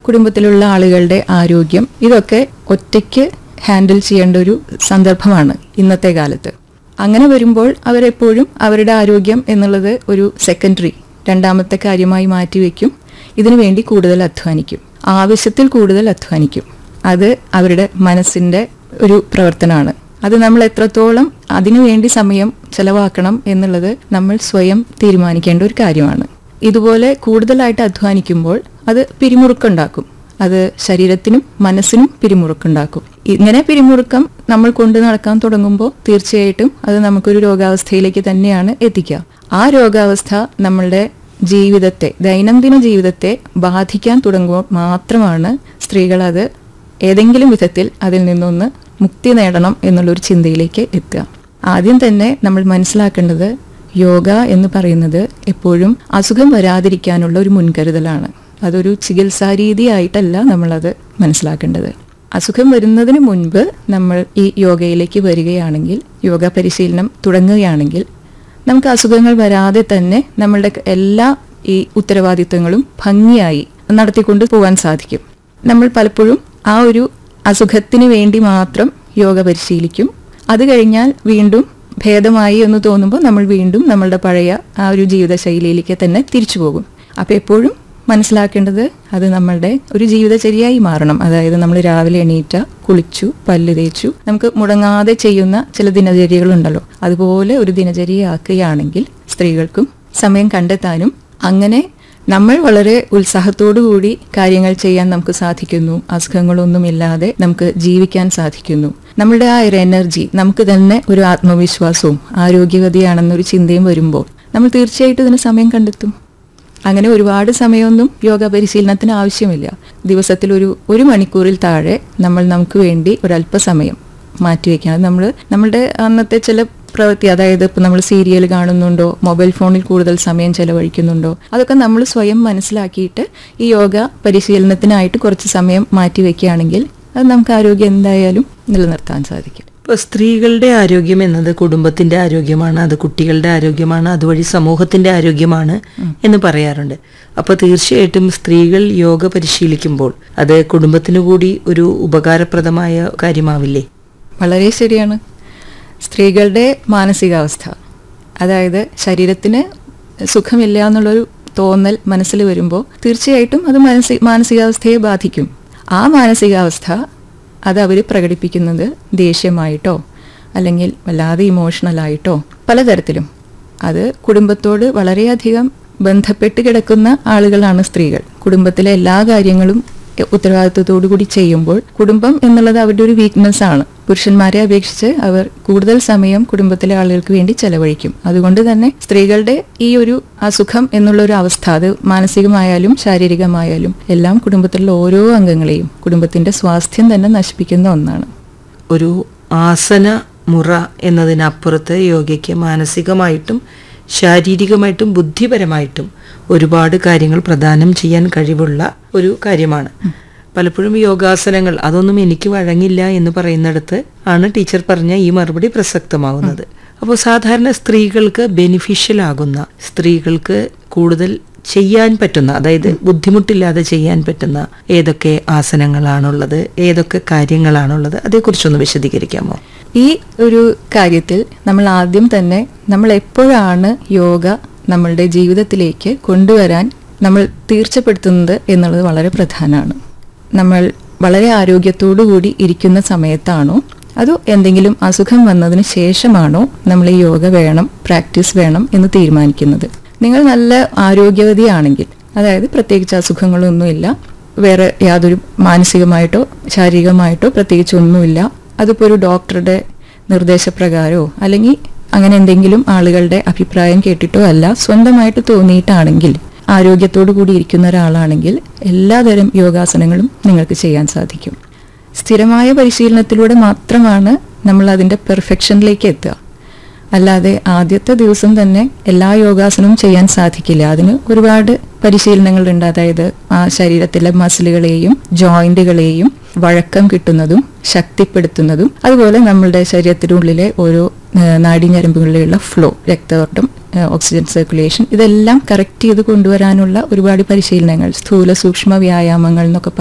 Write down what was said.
കുടുംബത്തിലുള്ള ആളുകളുടെ ആരോഗ്യം ഇതൊക്കെ ഒറ്റയ്ക്ക് ഹാൻഡിൽ ചെയ്യേണ്ട ഒരു സന്ദർഭമാണ് ഇന്നത്തെ കാലത്ത് അങ്ങനെ വരുമ്പോൾ അവരെപ്പോഴും അവരുടെ ആരോഗ്യം എന്നുള്ളത് ഒരു സെക്കൻഡറി രണ്ടാമത്തെ കാര്യമായി മാറ്റിവെക്കും ഇതിനു വേണ്ടി കൂടുതൽ അധ്വാനിക്കും ആവശ്യത്തിൽ കൂടുതൽ അധ്വാനിക്കും അത് അവരുടെ മനസ്സിന്റെ ഒരു പ്രവർത്തനമാണ് അത് നമ്മൾ എത്രത്തോളം അതിനുവേണ്ടി സമയം ചെലവാക്കണം എന്നുള്ളത് നമ്മൾ സ്വയം തീരുമാനിക്കേണ്ട ഒരു കാര്യമാണ് ഇതുപോലെ കൂടുതലായിട്ട് അധ്വാനിക്കുമ്പോൾ അത് പിരിമുറുക്കുണ്ടാക്കും അത് ശരീരത്തിനും മനസ്സിനും പിരിമുറുക്കുണ്ടാക്കും ഇങ്ങനെ പിരിമുറുക്കം നമ്മൾ കൊണ്ടു നടക്കാൻ തുടങ്ങുമ്പോൾ തീർച്ചയായിട്ടും അത് നമുക്കൊരു രോഗാവസ്ഥയിലേക്ക് തന്നെയാണ് എത്തിക്കുക ആ രോഗാവസ്ഥ നമ്മളുടെ ജീവിതത്തെ ദൈനംദിന ജീവിതത്തെ ബാധിക്കാൻ തുടങ്ങുമ്പോൾ മാത്രമാണ് സ്ത്രീകൾ അത് ഏതെങ്കിലും വിധത്തിൽ അതിൽ നിന്നൊന്ന് മുക്തി നേടണം എന്നുള്ളൊരു ചിന്തയിലേക്ക് എത്തുക ആദ്യം തന്നെ നമ്മൾ മനസ്സിലാക്കേണ്ടത് യോഗ എന്ന് പറയുന്നത് എപ്പോഴും അസുഖം വരാതിരിക്കാനുള്ള ഒരു മുൻകരുതലാണ് അതൊരു ചികിത്സാ രീതിയായിട്ടല്ല നമ്മളത് മനസ്സിലാക്കേണ്ടത് അസുഖം വരുന്നതിന് മുൻപ് നമ്മൾ ഈ യോഗയിലേക്ക് വരികയാണെങ്കിൽ യോഗ പരിശീലനം തുടങ്ങുകയാണെങ്കിൽ നമുക്ക് അസുഖങ്ങൾ വരാതെ തന്നെ നമ്മളുടെ എല്ലാ ഈ ഉത്തരവാദിത്വങ്ങളും ഭംഗിയായി നടത്തിക്കൊണ്ട് പോകാൻ സാധിക്കും നമ്മൾ പലപ്പോഴും ആ ഒരു അസുഖത്തിന് വേണ്ടി മാത്രം യോഗ പരിശീലിക്കും അത് കഴിഞ്ഞാൽ വീണ്ടും ഭേദമായി എന്ന് തോന്നുമ്പോൾ നമ്മൾ വീണ്ടും നമ്മളുടെ പഴയ ആ ഒരു ജീവിതശൈലിയിലേക്ക് തന്നെ തിരിച്ചു പോകും അപ്പോൾ എപ്പോഴും മനസ്സിലാക്കേണ്ടത് അത് നമ്മളുടെ ഒരു ജീവിതചര്യയായി മാറണം അതായത് നമ്മൾ രാവിലെ എണീറ്റ കുളിച്ചു പല്ല് തേച്ചു നമുക്ക് മുടങ്ങാതെ ചെയ്യുന്ന ചില ദിനചര്യകളുണ്ടല്ലോ അതുപോലെ ഒരു ദിനചര്യയാക്കുകയാണെങ്കിൽ സ്ത്രീകൾക്കും സമയം കണ്ടെത്താനും അങ്ങനെ നമ്മൾ വളരെ ഉത്സാഹത്തോടു കൂടി കാര്യങ്ങൾ ചെയ്യാൻ നമുക്ക് സാധിക്കുന്നു അസുഖങ്ങളൊന്നുമില്ലാതെ നമുക്ക് ജീവിക്കാൻ സാധിക്കുന്നു നമ്മളുടെ ആ ഒരു എനർജി നമുക്ക് തന്നെ ഒരു ആത്മവിശ്വാസവും ആരോഗ്യവതിയാണെന്നൊരു ചിന്തയും വരുമ്പോൾ നമ്മൾ തീർച്ചയായിട്ടും ഇതിന് സമയം കണ്ടെത്തും അങ്ങനെ ഒരുപാട് സമയമൊന്നും യോഗ പരിശീലനത്തിന് ആവശ്യമില്ല ദിവസത്തിൽ ഒരു ഒരു മണിക്കൂറിൽ താഴെ നമ്മൾ നമുക്ക് വേണ്ടി ഒരല്പസമയം മാറ്റിവെക്കാം അത് നമ്മൾ നമ്മളുടെ അന്നത്തെ ചില പ്രവൃത്തി അതായത് ഇപ്പം നമ്മൾ സീരിയൽ കാണുന്നുണ്ടോ മൊബൈൽ ഫോണിൽ കൂടുതൽ സമയം ചെലവഴിക്കുന്നുണ്ടോ അതൊക്കെ നമ്മൾ സ്വയം മനസ്സിലാക്കിയിട്ട് ഈ യോഗ പരിശീലനത്തിനായിട്ട് കുറച്ച് സമയം മാറ്റി വെക്കുകയാണെങ്കിൽ അത് നമുക്ക് ആരോഗ്യം എന്തായാലും നിലനിർത്താൻ സാധിക്കും ഇപ്പോൾ സ്ത്രീകളുടെ ആരോഗ്യം എന്നത് കുടുംബത്തിന്റെ ആരോഗ്യമാണ് അത് കുട്ടികളുടെ ആരോഗ്യമാണ് അതുവഴി സമൂഹത്തിന്റെ ആരോഗ്യമാണ് എന്ന് പറയാറുണ്ട് അപ്പോൾ തീർച്ചയായിട്ടും സ്ത്രീകൾ യോഗ പരിശീലിക്കുമ്പോൾ അത് കുടുംബത്തിനു കൂടി ഒരു ഉപകാരപ്രദമായ കാര്യമാവില്ലേ വളരെ ശരിയാണ് സ്ത്രീകളുടെ മാനസികാവസ്ഥ അതായത് ശരീരത്തിന് സുഖമില്ല എന്നുള്ളൊരു തോന്നൽ മനസ്സിൽ വരുമ്പോൾ തീർച്ചയായിട്ടും അത് മാനസി മാനസികാവസ്ഥയെ ബാധിക്കും ആ മാനസികാവസ്ഥ അത് അവർ പ്രകടിപ്പിക്കുന്നത് ദേഷ്യമായിട്ടോ അല്ലെങ്കിൽ വല്ലാതെ ഇമോഷണലായിട്ടോ പലതരത്തിലും അത് കുടുംബത്തോട് വളരെയധികം ബന്ധപ്പെട്ട് കിടക്കുന്ന ആളുകളാണ് സ്ത്രീകൾ കുടുംബത്തിലെ എല്ലാ കാര്യങ്ങളും ഉത്തരവാദിത്വത്തോടു കൂടി ചെയ്യുമ്പോൾ കുടുംബം എന്നുള്ളത് അവരുടെ ഒരു വീക്ക്നെസ് ആണ് പുരുഷന്മാരെ അപേക്ഷിച്ച് അവർ കൂടുതൽ സമയം കുടുംബത്തിലെ ആളുകൾക്ക് വേണ്ടി ചെലവഴിക്കും അതുകൊണ്ട് തന്നെ സ്ത്രീകളുടെ ഈ ഒരു അസുഖം എന്നുള്ള ഒരു അവസ്ഥ അത് മാനസികമായാലും ശാരീരികമായാലും എല്ലാം കുടുംബത്തിലുള്ള ഓരോ അംഗങ്ങളെയും കുടുംബത്തിന്റെ സ്വാസ്ഥ്യം തന്നെ നശിപ്പിക്കുന്ന ഒന്നാണ് ഒരു ആസന മുറ എന്നതിനപ്പുറത്ത് യോഗയ്ക്ക് മാനസികമായിട്ടും ശാരീരികമായിട്ടും ബുദ്ധിപരമായിട്ടും ഒരുപാട് കാര്യങ്ങൾ പ്രദാനം ചെയ്യാൻ കഴിവുള്ള ഒരു കാര്യമാണ് പലപ്പോഴും യോഗാസനങ്ങൾ അതൊന്നും എനിക്ക് വഴങ്ങില്ല എന്ന് പറയുന്നിടത്ത് ആണ് ടീച്ചർ പറഞ്ഞ ഈ മറുപടി പ്രസക്തമാകുന്നത് അപ്പോൾ സാധാരണ സ്ത്രീകൾക്ക് ബെനിഫിഷ്യൽ ആകുന്ന സ്ത്രീകൾക്ക് കൂടുതൽ ചെയ്യാൻ പറ്റുന്ന അതായത് ബുദ്ധിമുട്ടില്ലാതെ ചെയ്യാൻ പറ്റുന്ന ഏതൊക്കെ ആസനങ്ങളാണുള്ളത് ഏതൊക്കെ കാര്യങ്ങളാണുള്ളത് അതേക്കുറിച്ചൊന്ന് വിശദീകരിക്കാമോ ഈ ഒരു കാര്യത്തിൽ നമ്മൾ ആദ്യം തന്നെ നമ്മൾ എപ്പോഴാണ് യോഗ നമ്മളുടെ ജീവിതത്തിലേക്ക് കൊണ്ടുവരാൻ നമ്മൾ തീർച്ചപ്പെടുത്തുന്നത് എന്നുള്ളത് വളരെ പ്രധാനമാണ് നമ്മൾ വളരെ ആരോഗ്യത്തോടു കൂടി ഇരിക്കുന്ന സമയത്താണോ അതോ എന്തെങ്കിലും അസുഖം വന്നതിന് ശേഷമാണോ നമ്മൾ ഈ യോഗ വേണം പ്രാക്ടീസ് വേണം എന്ന് തീരുമാനിക്കുന്നത് നിങ്ങൾ നല്ല ആരോഗ്യവതിയാണെങ്കിൽ അതായത് പ്രത്യേകിച്ച് അസുഖങ്ങളൊന്നുമില്ല വേറെ യാതൊരു മാനസികമായിട്ടോ ശാരീരികമായിട്ടോ പ്രത്യേകിച്ച് ഒന്നുമില്ല അതിപ്പോൾ ഒരു ഡോക്ടറുടെ നിർദ്ദേശപ്രകാരമോ അല്ലെങ്കിൽ അങ്ങനെ എന്തെങ്കിലും ആളുകളുടെ അഭിപ്രായം കേട്ടിട്ടോ അല്ല സ്വന്തമായിട്ട് തോന്നിയിട്ടാണെങ്കിൽ ആരോഗ്യത്തോടു കൂടി ഇരിക്കുന്ന ഒരാളാണെങ്കിൽ എല്ലാതരം യോഗാസനങ്ങളും നിങ്ങൾക്ക് ചെയ്യാൻ സാധിക്കും സ്ഥിരമായ പരിശീലനത്തിലൂടെ മാത്രമാണ് നമ്മൾ അതിൻ്റെ പെർഫെക്ഷനിലേക്ക് എത്തുക അല്ലാതെ ആദ്യത്തെ ദിവസം തന്നെ എല്ലാ യോഗാസനവും ചെയ്യാൻ സാധിക്കില്ല അതിന് ഒരുപാട് പരിശീലനങ്ങളുണ്ട് അതായത് ആ ശരീരത്തിലെ മസിലുകളെയും ജോയിന്റുകളെയും വഴക്കം കിട്ടുന്നതും ശക്തിപ്പെടുത്തുന്നതും അതുപോലെ നമ്മളുടെ ശരീരത്തിനുള്ളിലെ ഓരോ നാഡീഞരമ്പുകളിലുള്ള ഫ്ലോ രക്തയോട്ടം ഓക്സിജൻ സർക്കുലേഷൻ ഇതെല്ലാം കറക്റ്റ് ചെയ്ത് കൊണ്ടുവരാനുള്ള ഒരുപാട് പരിശീലനങ്ങൾ സ്ഥൂല സൂക്ഷ്മ വ്യായാമങ്ങൾ എന്നൊക്കെ